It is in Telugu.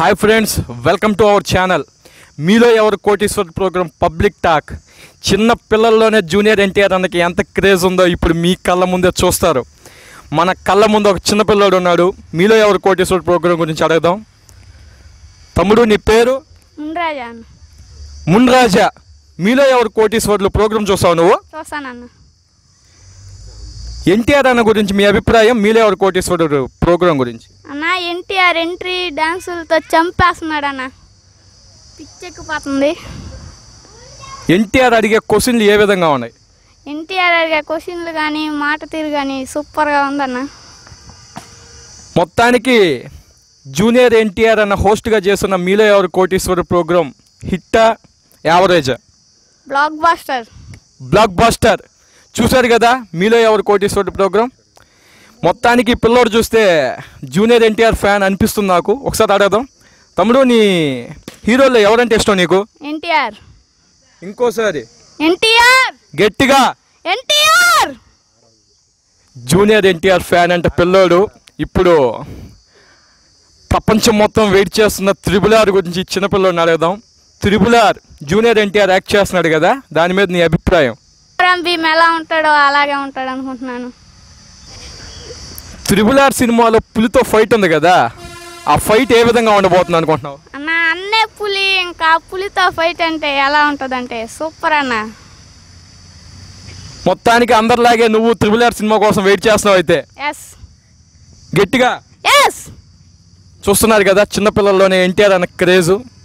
hi friends welcome to our channel మీలో ఎవరు కోటీశ్వర్ ప్రోగ్రామ్ పబ్లిక్ టాక్ చిన్న పిల్లల్లోనే జూనియర్ ఎన్టీఆర్ అన్నకి ఎంత క్రేజ్ ఉందో ఇప్పుడు మీ కళ్ళ ముందే చూస్తారు మన కళ్ళ ముందు ఒక చిన్న పిల్లోడు ఉన్నాడు మీలో ఎవరు కోటీశ్వర్ ప్రోగ్రామ్ గురించి అడుగుదాం తమ్ముడు నీ పేరు ఉండరాజా అన్న మున్రాజా మీలో ఎవరు కోటీశ్వర్లు ప్రోగ్రామ్ చూస్తావు నువ్వు చూస్తానన్న ఎన్టీఆర్ అన్న గురించి మీ అభిప్రాయం మీలో ఎవరు కోటీశ్వరుడు ప్రోగ్రామ్ గురించి అన్న ఎన్టీఆర్ ఎంట్రీ డాన్సులతో చంపేస్తున్నాడు అన్న పిచ్చెక్కిపోతుంది ఎన్టీఆర్ అడిగే క్వశ్చన్లు ఏ విధంగా ఉన్నాయి ఎన్టీఆర్ అడిగే క్వశ్చన్లు కానీ మాట తీరు కానీ సూపర్గా ఉందన్న మొత్తానికి జూనియర్ ఎన్టీఆర్ అన్న హోస్ట్గా చేస్తున్న మీలో ఎవరు కోటీశ్వర ప్రోగ్రామ్ హిట్టా average blockbuster blockbuster చూశారు కదా మీలో ఎవరు కోటీశ్వరుడు ప్రోగ్రామ్ మొత్తానికి పిల్లోడు చూస్తే జూనియర్ ఎన్టీఆర్ ఫ్యాన్ అనిపిస్తుంది నాకు ఒకసారి అడగదాం తమ్ముడు నీ హీరోల్లో ఎవరంటే ఇష్టం నీకు ఎన్టీఆర్ ఇంకోసారి ఎన్టీఆర్ గట్టిగా ఎన్టీఆర్ జూనియర్ ఎన్టీఆర్ ఫ్యాన్ అంటే పిల్లోడు ఇప్పుడు ప్రపంచం మొత్తం వెయిట్ చేస్తున్న త్రిబుల్ ఆర్ గురించి చిన్నపిల్లోడిని అడుగుదాం triple R junior NTR act చేస్తున్నాడు కదా దాని మీద నీ అభిప్రాయం భీమ్ ఎలా ఉంటాడో అలాగే ఉంటాడు అనుకుంటున్నాను త్రిబుల్ ఆర్ సినిమాలో పులితో ఫైట్ ఉంది కదా ఆ ఫైట్ ఏ విధంగా ఉండబోతుంది అనుకుంటున్నావు అన్న అన్నే పులి ఇంకా పులితో ఫైట్ అంటే ఎలా ఉంటుందంటే సూపర్ అన్న మొత్తానికి అందరిలాగే నువ్వు త్రిబుల్ ఆర్ సినిమా కోసం వెయిట్ చేస్తున్నావు అయితే ఎస్ గట్టిగా ఎస్ చూస్తున్నారు కదా చిన్నపిల్లల్లోనే ఎన్టీఆర్ అన్న క్రేజు